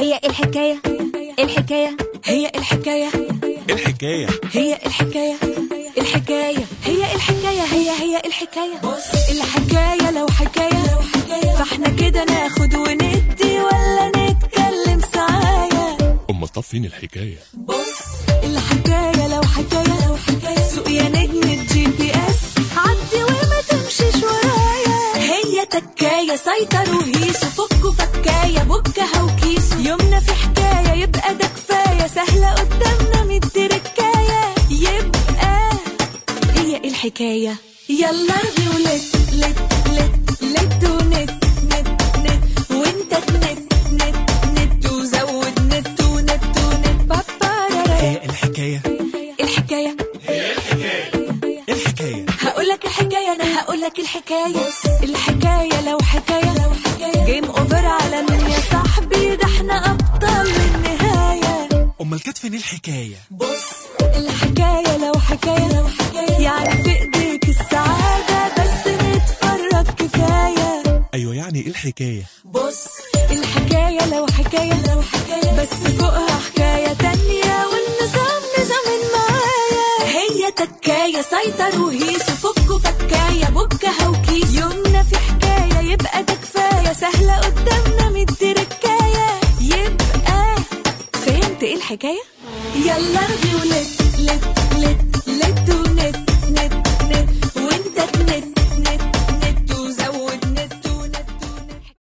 هي الحكاية الحكاية هي الحكاية الحكاية هي الحكاية الحكاية هي الحكاية هي هي الحكاية بص الحكاية لو حكاية لو حكاية فاحنا كده ناخد وندي ولا نتكلم سعايا أما طب فين الحكاية بص الحكاية لو حكاية لو حكاية سوق يا نجم الجي بي اس عدي وما تمشيش ورايا هي تكاية سيطر وهيس وفك وفكاية بكها وكيس يومنا في حكاية يبقى ده كفاية سهلة قدامنا مدي ركاية يبقى هي الحكاية يلا ارغي ولت لت لت لت ونت نت نت وانت تنت نت نت وزود نت ونت ونت بابارارا هي الحكاية الحكاية الحكاية هقولك الحكاية أنا هقولك الحكاية الحكاية لو حكاية لو حكاية جيم أوفر على مين يا صاحبي ده احنا أبطال النهاية أمال كانت فين الحكاية بص الحكاية لو حكاية لو حكاية يعني في إيديك السعادة بس نتفرج كفاية أيوة يعني إيه الحكاية بص الحكاية لو حكاية لو حكاية بس فوقها حكاية تانية والنظام نظام معايا هي تكاية سيطر وهيس وفك وفكاية بكها وكيس يومنا في حكاية يبقى ده كفاية سهلة قدامنا مدي ركاية يبقى فهمت ايه الحكاية؟ يلا ارغي ولت لت لت لت ونت نت نت وانت تنت